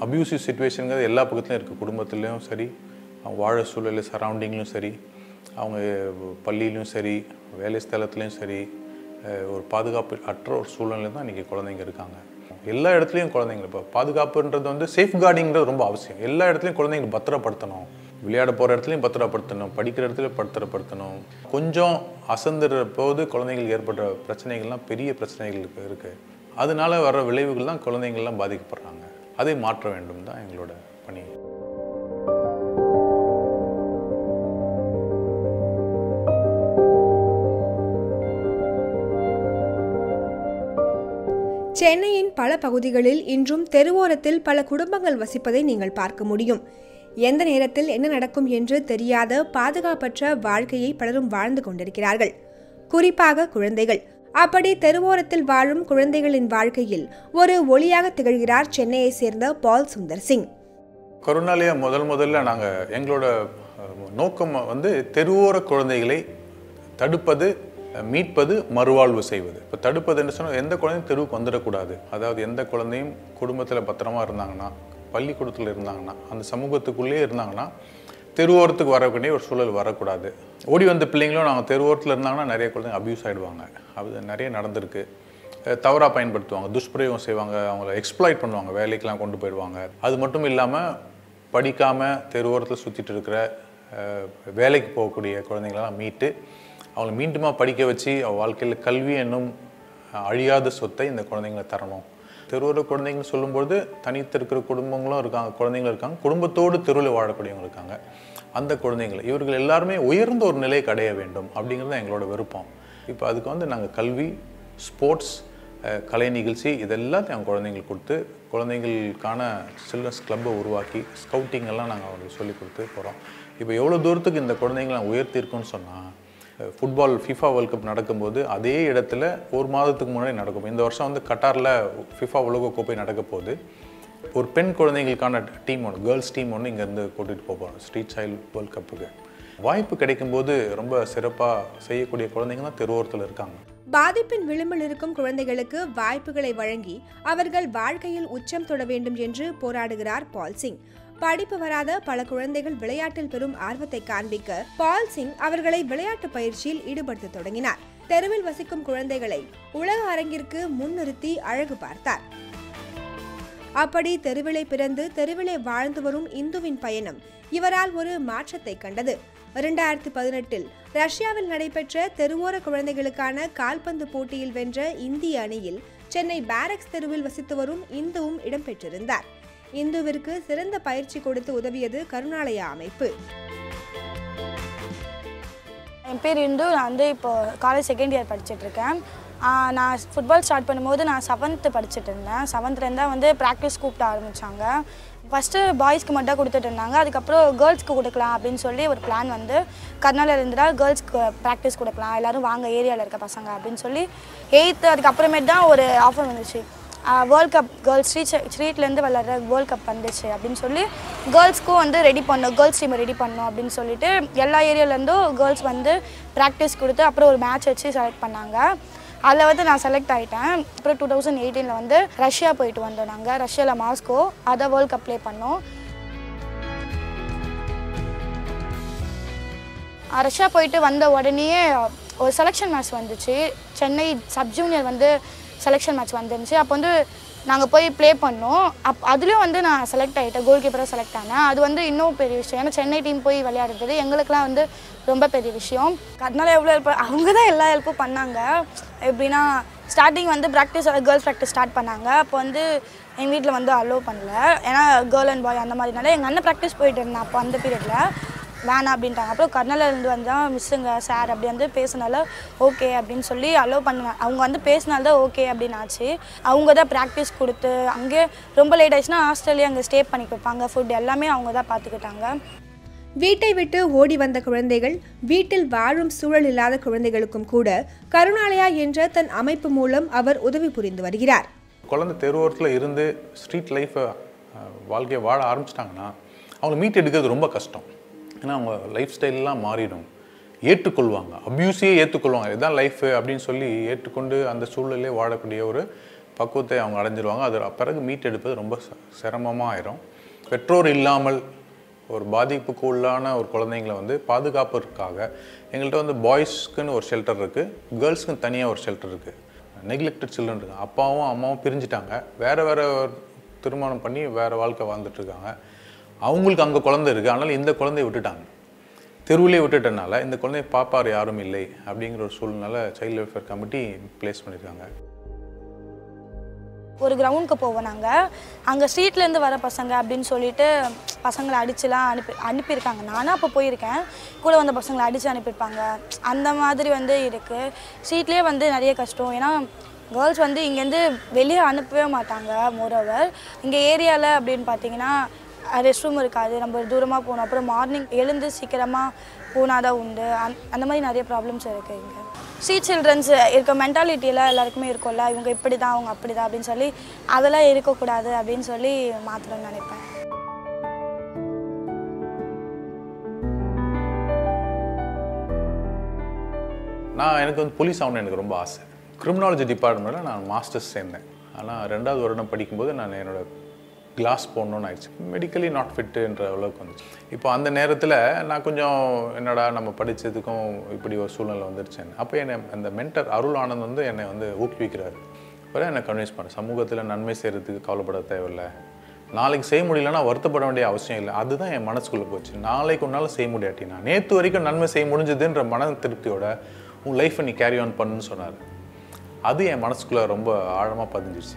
abusive சுச்சுவேஷனுங்கிறது எல்லா பக்கத்துலையும் இருக்குது குடும்பத்துலேயும் சரி அவங்க வாழ சூழல் சரௌண்டிங்லையும் சரி அவங்க பள்ளியிலையும் சரி வேலை ஸ்தலத்துலேயும் சரி அஹ், ஒரு பாதுகாப்பு அற்ற ஒரு சூழ்நிலை தான் இன்றைக்கி குழந்தைங்க இருக்காங்க எல்லா இடத்துலையும் குழந்தைங்க இப்போ பாதுகாப்புன்றது வந்து சேஃப் கார்டிங்கிறது ரொம்ப அவசியம் எல்லா இடத்துலையும் குழந்தைங்க பத்திரப்படுத்தணும் விளையாட போகிற இடத்துலையும் பத்திரப்படுத்தணும் படிக்கிற இடத்துல பத்திரப்படுத்தணும் கொஞ்சம் அசந்துற போது குழந்தைங்களுக்கு ஏற்படுற பிரச்சனைகள்லாம் பெரிய பிரச்சனைகள் இருக்குது அதனால வர விளைவுகள் தான் குழந்தைங்கள்லாம் பாதிக்கப்படுறாங்க அதை மாற்ற வேண்டும் தான் எங்களோட பணி சென்னையின் பல பகுதிகளில் இன்றும் தெருவோரத்தில் பல குடும்பங்கள் வசிப்பதை நீங்கள் பார்க்க முடியும் எந்த நேரத்தில் என்ன நடக்கும் என்று தெரியாத பாதுகாப்பற்ற வாழ்க்கையை பலரும் வாழ்ந்து கொண்டிருக்கிறார்கள் குறிப்பாக குழந்தைகள் அப்படி தெருவோரத்தில் வாழும் குழந்தைகளின் வாழ்க்கையில் ஒரு ஒளியாக திகழ்கிறார் சென்னையை சேர்ந்த பால் சுந்தர் சிங் கருணாலயா முதல் முதல்ல நாங்கள் எங்களோட அஹ், நோக்கம் வந்து தெருவோர குழந்தைகளை தடுப்பது அஹ், மீட்பது மறுவாழ்வு செய்வது இப்போ தடுப்பதுன்னு சொன்னால் எந்த குழந்தையும் தெருவுக்கு வந்துடக்கூடாது அதாவது எந்த குழந்தையும் குடும்பத்தில் பத்திரமா இருந்தாங்கன்னா பள்ளிக்கூடத்தில் இருந்தாங்கன்னா அந்த சமூகத்துக்குள்ளேயே இருந்தாங்கன்னா தெருவோரத்துக்கு வரக்கூடிய ஒரு சூழல் வரக்கூடாது ஓடி வந்த பிள்ளைங்களும் நாங்கள் தெருவோரத்தில் இருந்தாங்கன்னா நிறைய குழந்தைங்க அபியூஸ் ஆகிடுவாங்க அது நிறைய நடந்திருக்கு தவறாக பயன்படுத்துவாங்க துஷ்பிரயோகம் செய்வாங்க அவங்கள எக்ஸ்ப்ளாய்ட் பண்ணுவாங்க வேலைக்கெலாம் கொண்டு போயிடுவாங்க அது மட்டும் இல்லாமல் படிக்காமல் தெருவோரத்தில் சுற்றிட்டு இருக்கிற அஹ், வேலைக்கு போகக்கூடிய குழந்தைங்களெல்லாம் மீட்டு அவங்கள மீண்டுமா படிக்க வச்சு அவ வாழ்க்கையில் கல்வி என்னும் அஹ், அழியாத சொத்தை இந்த குழந்தைங்களை தரணும் தெருவோர குழந்தைங்க சொல்லும்போது தனித்து இருக்கிற குடும்பங்களும் இருக்காங்க குழந்தைங்களும் இருக்காங்க குடும்பத்தோடு தெருவில் வாழக்கூடியவங்க இருக்காங்க அந்த குழந்தைகள் இவர்கள் எல்லாருமே உயர்ந்த ஒரு நிலைக்கு அடைய வேண்டும் அப்படிங்கிறது தான் எங்களோட விருப்பம் இப்போ அதுக்கு வந்து நாங்கள் கல்வி ஸ்போர்ட்ஸ் அஹ், கலை நிகழ்ச்சி இதெல்லாத்தையும் அவங்க குழந்தைங்களுக்கு கொடுத்து குழந்தைங்களுக்கான சில்ட்ரன்ஸ் கிளப்பை உருவாக்கி ஸ்கவுட்டிங் எல்லாம் நாங்கள் அவங்களுக்கு சொல்லி கொடுத்து போகிறோம் இப்போ எவ்வளோ தூரத்துக்கு இந்த குழந்தைங்களை நாங்கள் உயர்த்தியிருக்கோம்னு சொன்னால் ஃபுட்பால் ஃபிஃபா வேர்ல்ட் கப் நடக்கும்போது அதே இடத்துல ஒரு மாதத்துக்கு முன்னாடி நடக்கும் இந்த வருஷம் வந்து கட்டாரில் ஃபிஃபா உலகக்கோப்பை நடக்க போகுது ஒரு பெண் குழந்தைங்களுக்கான டீம் ஒன்று கேர்ள்ஸ் டீம் ஒன்று இங்கேருந்து கூட்டிகிட்டு போக போகிறோம் ஸ்ட்ரீட் சைல்டு வேர்ல்ட் கப்புக்கு வாய்ப்பு கிடைக்கும்போது ரொம்ப சிறப்பாக செய்யக்கூடிய குழந்தைங்க தான் தெருவோரத்தில் இருக்காங்க பாதிப்பின் விளிம்பில் இருக்கும் குழந்தைகளுக்கு வாய்ப்புகளை வழங்கி அவர்கள் வாழ்க்கையில் உச்சம் தொட வேண்டும் என்று போராடுகிறார் பால் சிங் படிப்பு வராத பல குழந்தைகள் விளையாட்டில் பெறும் ஆர்வத்தை காண்பிக்க பால் சிங் அவர்களை விளையாட்டு பயிற்சியில் ஈடுபடுத்த தொடங்கினார் தெருவில் வசிக்கும் குழந்தைகளை உலக அரங்கிற்கு முன்னிறுத்தி அழகு பார்த்தார் அப்படி தெருவிலே பிறந்து தெருவிலே வாழ்ந்து வரும் இந்துவின் பயணம் இவரால் ஒரு மாற்றத்தை கண்டது இரண்டாயிரத்தி பதினெட்டில் ரஷ்யாவில் நடைபெற்ற தெருவோர குழந்தைகளுக்கான கால்பந்து போட்டியில் வென்ற இந்திய அணியில் சென்னை பாரக்ஸ் தெருவில் வசித்து வரும் இந்துவும் இடம்பெற்றிருந்தார் இந்துவிற்கு சிறந்த பயிற்சி கொடுத்து உதவியது கருணாலயா அமைப்பு என் பேர் இந்து நான் வந்து இப்போ காலேஜ் செகண்ட் இயர் படிச்சுட்டு இருக்கேன் ஆஹ் நான் ஃபுட்பால் ஸ்டார்ட் பண்ணும்போது நான் செவன்த்து படிச்சுட்டு இருந்தேன் செவன்த்லேருந்து வந்து ப்ராக்டிஸ் கூப்பிட ஆரம்பித்தாங்க ஃபஸ்ட்டு பாய்ஸ்க்கு மட்டும் கொடுத்துட்டு இருந்தாங்க அதுக்கப்புறம் கேர்ள்ஸ்க்கு கொடுக்கலாம் அப்படின்னு சொல்லி ஒரு பிளான் வந்து கர்நாடகா இருந்தா கேர்ள்ஸ்க்கு ப்ராக்டிஸ் கொடுக்கலாம் எல்லாரும் வாங்க ஏரியாவில் இருக்க பசங்க அப்படின்னு சொல்லி எயித்து அதுக்கப்புறமேட்டு தான் ஒரு ஆஃபர் வந்துச்சு வேர்ல்ட் கப் கேர்ள்ஸ் ஸ்ட்ரீட் ஸ்ட்ரீட்லேருந்து விளாட்ற வேர்ல்ட் கப் வந்துச்சு அப்படின்னு சொல்லி கேர்ள்ஸ்க்கும் வந்து ரெடி பண்ணோம் கேர்ள்ஸ் டீமை ரெடி பண்ணோம் அப்படின்னு சொல்லிட்டு எல்லா ஏரியாலேருந்தும் கேர்ள்ஸ் வந்து ப்ராக்டிஸ் கொடுத்து அப்புறம் ஒரு மேட்ச் வச்சு செலக்ட் பண்ணாங்க அதில் வந்து நான் செலக்ட் ஆகிட்டேன் அப்புறம் டூ தௌசண்ட் எயிட்டீனில் வந்து ரஷ்யா போயிட்டு வந்தோம் நாங்கள் ரஷ்யாவில் மாஸ்கோ அதை வேர்ல்ட் கப் ப்ளே பண்ணோம் அஹ் ரஷ்யா போயிட்டு வந்த உடனேயே ஒரு செலெக்ஷன் மேட்ச் வந்துச்சு சென்னை சப் ஜூனியர் வந்து செலெக்ஷன் மேட்ச் வந்துருந்துச்சு அப்போ வந்து நாங்கள் போய் ப்ளே பண்ணோம் அப் அதுலேயும் வந்து நான் செலக்ட் ஆகிட்டேன் கோல் கீப்பராக செலக்ட் ஆனேன் அது வந்து இன்னும் பெரிய விஷயம் ஏன்னா சென்னை டீம் போய் விளையாடுறது எங்களுக்குலாம் வந்து ரொம்ப பெரிய விஷயம் அதனால எவ்வளோ ஹெல்ப் அவங்க தான் எல்லா ஹெல்ப்பும் பண்ணாங்க எப்படின்னா ஸ்டார்டிங் வந்து ப்ராக்டிஸ் கேர்ள்ஸ் ப்ராக்டிஸ் ஸ்டார்ட் பண்ணாங்க அப்போ வந்து எங்கள் வீட்டில் வந்து அலோவ் பண்ணல ஏன்னா கேர்ள் அண்ட் பாய் அந்த மாதிரினால எங்கள் அண்ணன் ப்ராக்டிஸ் போயிட்டு இருந்தேன் அப்போ அந்த பீரியடில் வேணாம் அப்படின்ட்டாங்க அப்புறம் கர்னலேருந்து வந்தால் மிஸ்ஸுங்க சார் அப்படி வந்து பேசினால ஓகே அப்படின்னு சொல்லி அலோவ் பண்ணாங்க அவங்க வந்து பேசினால தான் ஓகே அப்படின்னு ஆச்சு அவங்க தான் ப்ராக்டிஸ் கொடுத்து அங்கேயே ரொம்ப லேட் ஆயிடுச்சுன்னா ஹாஸ்டல்லே அங்கே ஸ்டே பண்ணி வைப்பாங்க ஃபுட் எல்லாமே அவங்க தான் பார்த்துக்கிட்டாங்க வீட்டை விட்டு ஓடி வந்த குழந்தைகள் வீட்டில் வாழும் சூழல் இல்லாத குழந்தைகளுக்கும் கூட கருணாலயா என்ற தன் அமைப்பு மூலம் அவர் உதவி புரிந்து வருகிறார் குழந்தை தெருவோரத்தில் இருந்து ஸ்ட்ரீட் லைஃப்பை வாழ்க்கையை வாழ ஆரம்பிச்சிட்டாங்கன்னா அவங்கள மீட் எடுக்கிறது ரொம்ப கஷ்டம் ஏன்னா அவங்க லைஃப் ஸ்டைல்லாம் மாறிடும் ஏற்றுக்கொள்வாங்க அப்யூஸையே ஏற்றுக்கொள்வாங்க இதுதான் லைஃபு அப்படின்னு சொல்லி ஏற்றுக்கொண்டு அந்த சூழலே வாழக்கூடிய ஒரு பக்குவத்தை அவங்க அடைஞ்சிருவாங்க அது பிறகு மீட் எடுப்பது ரொம்ப ச- சிரமமா ஆயிரும் பெற்றோர் இல்லாமல் ஒரு பாதிப்புக்கு உள்ளான ஒரு குழந்தைங்களை வந்து பாதுகாப்பிற்காக எங்கள்கிட்ட வந்து பாய்ஸ்க்குன்னு ஒரு ஷெல்டர் இருக்குது கேர்ள்ஸ்க்குன்னு தனியாக ஒரு ஷெல்டர் இருக்குது நெக்லெக்டட் சில்ட்ரன் இருக்கு அப்பாவும் அம்மாவும் பிரிஞ்சுட்டாங்க வேறு வேறு திருமணம் பண்ணி வேறு வாழ்க்கை வாழ்ந்துட்டு இருக்காங்க அவங்களுக்கு அங்கே குழந்தை இருக்குது அதனால் இந்த குழந்தைய விட்டுட்டாங்க தெருவிலே விட்டுட்டனால இந்த குழந்தைய பாப்பார் யாரும் இல்லை அப்படிங்கிற ஒரு சூழ்நிலை சைல்டு வெல்ஃபேர் கமிட்டி ப்ளேஸ் பண்ணியிருக்காங்க ஒரு கிரவுண்டுக்கு போவோம் நாங்கள் அங்கே ஸ்ட்ரீட்லேருந்து வர பசங்க அப்படின்னு சொல்லிட்டு பசங்களை அடிச்சுலாம் அனுப்பி அனுப்பியிருக்காங்க நானும் அப்போ போயிருக்கேன் கூட வந்த பசங்களை அடித்து அனுப்பியிருப்பாங்க அந்த மாதிரி வந்து இருக்குது ஸ்ட்ரீட்லேயே வந்து நிறைய கஷ்டம் ஏன்னா கேர்ள்ஸ் வந்து இங்கேருந்து வெளியே அனுப்பவே மாட்டாங்க மோரோவர் இங்கே ஏரியாவில் அப்படின்னு பார்த்தீங்கன்னா ரெஸ்ட் ரூம் இருக்காது நம்ம தூரமாக போகணும் அப்புறம் மார்னிங் எழுந்து சீக்கிரமாக போனால் தான் உண்டு அந் அந்த மாதிரி நிறைய ப்ராப்ளம்ஸ் இருக்குது இங்கே ஸ்ட்ரீட் சில்ட்ரன்ஸ் இருக்க மென்டாலிட்டியெல்லாம் எல்லாருக்குமே இருக்கும்ல இவங்க இப்படி தான் அவங்க அப்படி தான் அப்படின்னு சொல்லி அதெல்லாம் இருக்கக்கூடாது அப்படின்னு சொல்லி மாற்றணும்னு நினைப்பேன் நான் எனக்கு வந்து போலீஸ் ஆகணும்னு எனக்கு ரொம்ப ஆசை கிரிமினாலஜி டிபார்ட்மெண்ட்டில் நான் மாஸ்டர்ஸ் சேர்ந்தேன் ஆனால் ரெண்டாவது வருடம் படிக்கும்போது நான் என்னோட கிளாஸ் போடணும்னு ஆயிடுச்சு மெடிக்கலி நாட் ஃபிட்டுன்ற அளவுக்கு வந்துச்சு இப்போ அந்த நேரத்தில் நான் கொஞ்சம் என்னடா நம்ம படித்ததுக்கும் இப்படி ஒரு சூழ்நிலை வந்துருச்சேன்னு அப்போ என்னை அந்த மென்டர் அருள் ஆனந்த் வந்து என்னை வந்து ஊக்குவிக்கிறாரு அப்புறம் என்னை கன்வின்ஸ் பண்ண சமூகத்தில் நன்மை செய்கிறதுக்கு கவலைப்பட தேவையில்லை நாளைக்கு செய்ய முடியலன்னா வருத்தப்பட வேண்டிய அவசியம் இல்லை அதுதான் என் மனசுக்குள்ளே போச்சு நாளைக்கு உன்னால் செய்ய முடியாட்டினா நேற்று வரைக்கும் நன்மை செய்ய முடிஞ்சதுன்ற மன திருப்தியோட உன் லைஃப்பை நீ கேரி ஆன் பண்ணுன்னு சொன்னார் அது என் மனசுக்குள்ளே ரொம்ப ஆழமாக பதிஞ்சிருச்சு